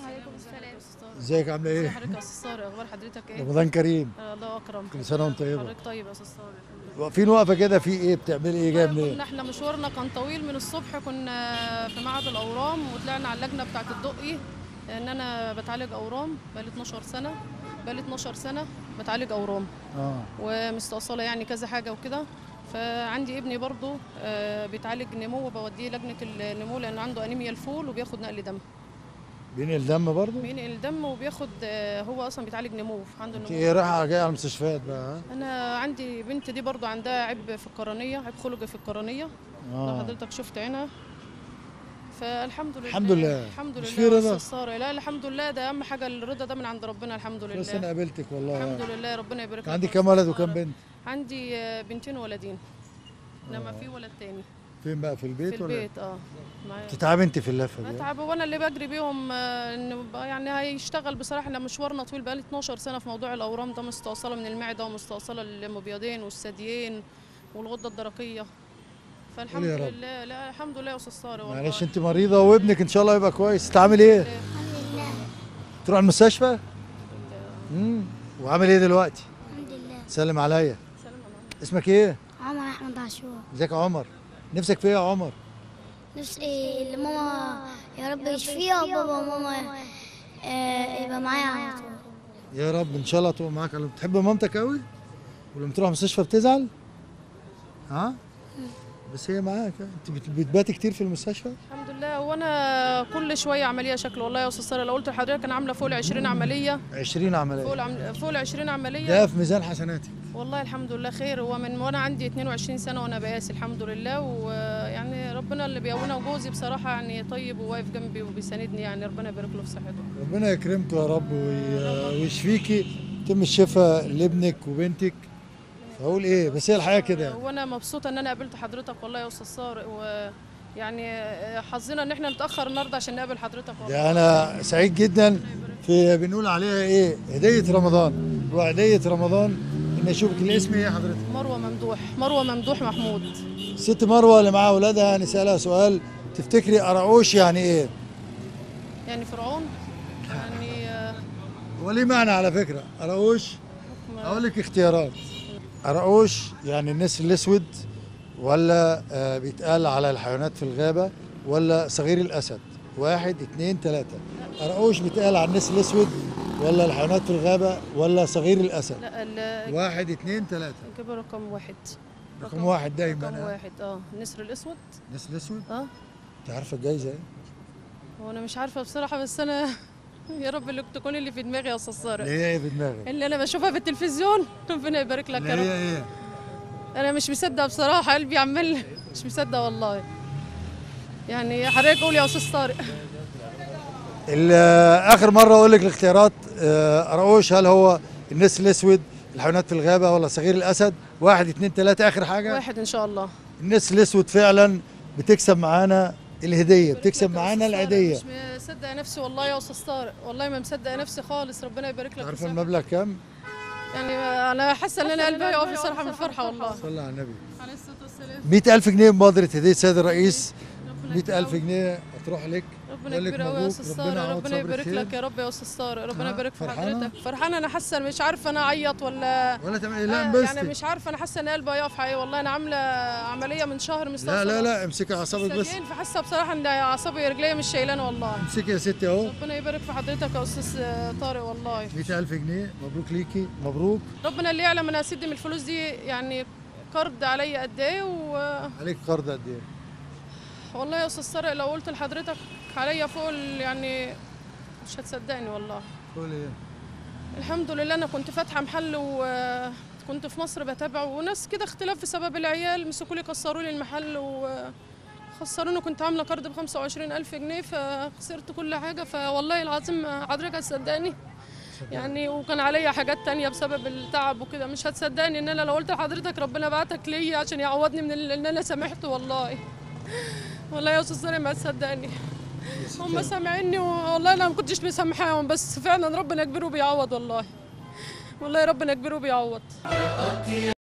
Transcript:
عليكم السلام ازيك عامله ازي ايه؟ حضرتك يا استاذ طارق اخبار حضرتك ايه؟ رمضان كريم آه، الله اكرم كل سنة وانت طيبة. حضرتك طيب يا استاذ طارق الحمد لله. واقفين وقفه كده في ايه بتعملي ايه جايه كنا منين؟ احنا مشوارنا كان طويل من الصبح كنا في معهد الاورام وطلعنا على اللجنه بتاعه الدقي ان انا بتعالج اورام بقالي 12 سنه بقالي 12 سنه بتعالج اورام اه ومستأصله يعني كذا حاجه وكده فعندي ابني برضه آه، بيتعالج نمو وبوديه لجنه النمو لانه عنده انيميا الفول وبياخد نقل دم بينقل دم برضه؟ بينقل دم وبياخد آه، هو اصلا بيتعالج نمو عنده انت نمو ايه رايحه جايه على المستشفيات بقى ها؟ انا عندي بنت دي برضو عندها عيب في القرنيه عيب خلقي في القرنيه لو اه حضرتك شفت عينها فالحمد لله الحمد لله. الحمد مش لله في رضا؟ يا أستاذ سارة. لا الحمد لله ده اهم حاجه الرضا ده من عند ربنا الحمد بس لله انا قابلتك والله الحمد لله ربنا يبارك لك عندك يا كام أستاذ ولد وكام سارة. بنت؟ عندي آه، بنتين وولدين انما في ولد تاني فين بقى في البيت في ولا؟ البيت اه معايا تتعبي انت في اللفه دي ها؟ اتعب وانا اللي بجري بيهم آه، انه بقى يعني هيشتغل بصراحه احنا مشوارنا طويل بقالي 12 سنه في موضوع الاورام ده مستأصله من المعده ومستأصله المبيضين والثديين والغده الدرقيه فالحمد قول يا رب. لله لا الحمد لله يا استاذ ساره والله معلش انت مريضه وابنك ان شاء الله يبقى كويس تعمل ايه؟ الحمد لله تروح المستشفى؟ امم وعامل ايه دلوقتي؟ الحمد لله سلم عليا سلام عليكم. اسمك ايه؟ عمر احمد عاشور ازيك يا عمر؟ نفسك في ايه يا عمر؟ نفسي اللي ماما يا رب يشفيها وبابا وماما آه، يبقى معايا على طول يا رب ان شاء الله تبقى معاك بتحب مامتك قوي ولما تروح المستشفى بتزعل ها بس هي معاك انت بت- بتباتي كتير في المستشفى الحمد لله وانا كل شويه عمليه شكل والله يا استاذ ساره لو قلت لحضرتك انا عامله فوق ال 20 عمليه 20 عمليه فوق العم... فوق ال 20 عمليه ده في ميزان حسناتك والله الحمد لله خير هو من وانا عندي 22 سنه وانا بقاسي الحمد لله ويعني ربنا اللي بيقوينا وجوزي بصراحه يعني طيب وواقف جنبي وبيساندني يعني ربنا يبارك له في صحته ربنا يكرمكم يا رب وي- ويشفيكي يتم الشفاء لابنك وبنتك اقول ايه بس هي الحياه كده وانا مبسوطه ان انا قابلت حضرتك والله يا استاذ طارق ويعني حظنا ان احنا نتاخر النهارده عشان نقابل حضرتك والله ده انا سعيد جدا في بنقول عليها ايه هديه رمضان وهديه رمضان ان اشوفك الاسم ايه يا حضرتك مروه ممدوح مروه ممدوح محمود ست مروه اللي معاها اولادها نسالها سؤال تفتكري قرقوش يعني ايه يعني فرعون يعني آه، هو ليه معنى على فكره قرقوش اقول لك اختيارات قرقوش يعني النسر الاسود ولا آه، بيتقال على الحيوانات في الغابه ولا صغير الاسد واحد اتنين تلاته قرقوش بيتقال على النسر الاسود ولا الحيوانات في الغابه ولا صغير الاسد لا ال- واحد اتنين تلاته جيب رقم واحد رقم واحد دايما رقم آه. واحد اه النسر الاسود النسر الاسود اه انت عارفه الجايزه ايه؟ وانا مش عارفه بصراحه بس انا يا رب اللي تكون اللي في دماغي يا استاذ اللي طارق هي ايه في دماغك؟ اللي انا بشوفها في التلفزيون ربنا يبارك لك اللي يا رب هي ايه؟ انا مش مصدق بصراحه قلبي عمال مش مصدق والله يعني حضرتك قول يا استاذ طارق ال- اخر مره اقول لك الاختيارات آه، قرقوش هل هو النسر الاسود الحيوانات في الغابه ولا صغير الاسد واحد اتنين تلاته اخر حاجه واحد ان شاء الله النسر الاسود فعلا بتكسب معانا الهديه بتكسب يبارك لك يا معانا أستاذ طارق. العيديه مش مصدقه نفسي والله يا استاذ طارق والله ما مصدقه نفسي خالص ربنا يبارك لك عارفه في صحتك. المبلغ كام؟ يعني انا حاسه ان انا قلبي هيقف بصراحه من الفرحه والله صلى على النبي عليه الصلاه والسلام 100000 جنيه مبادره هديه السيد الرئيس ربنا 100000 كبير جنيه هتروح لك أوي. ربنا بقول لك كبير قوي يا مبروك، استاذ ربنا طارق يعوض ربنا صبر يبارك خير. لك يا رب يا استاذ طارق ربنا ها، يبارك في فرحانة؟ حضرتك فرحانه انا حاسه مش عارفه انا اعيط ولا ولا تعمل إيه؟ لا آه، انبسطي يعني مش عارفه انا حاسه ان قلبي هيقف حقيقي والله انا عامله عمليه من شهر مستوصله لا لا لا امسكي اعصابك بس سجين فحاسه بصراحه ان اعصابي رجليا مش شايلانه والله امسكي يا ستي اهو ربنا يبارك في حضرتك يا استاذ طارق والله 100000 جنيه مبروك ليكي مبروك ربنا اللي يعلم انا هسد من الفلوس دي يعني قرض عليا قد ايه و... عليك قرض قد ايه؟ والله يا استاذ طارق لو قلت لحضرتك عليا فوق ال- يعني مش هتصدقني والله قول ايه؟ الحمد لله انا كنت فاتحه محل وكنت في مصر بتابعه وناس كده اختلاف بسبب العيال مسكوا لي كسروا لي المحل وخسروني كنت عامله قرض ب 25000 جنيه فخسرت كل حاجه فوالله العظيم حضرتك هتصدقني يعني وكان عليا حاجات تانية بسبب التعب وكده مش هتصدقني ان انا لو قلت لحضرتك ربنا بعتك ليا عشان يعوضني من ال- ان انا سامحته والله والله يا استاذ سالم ما تصدقني هم سامعيني والله انا ما كنتش مسامحاهم بس فعلا ربنا كبير وبيعوض والله والله ربنا كبير وبيعوض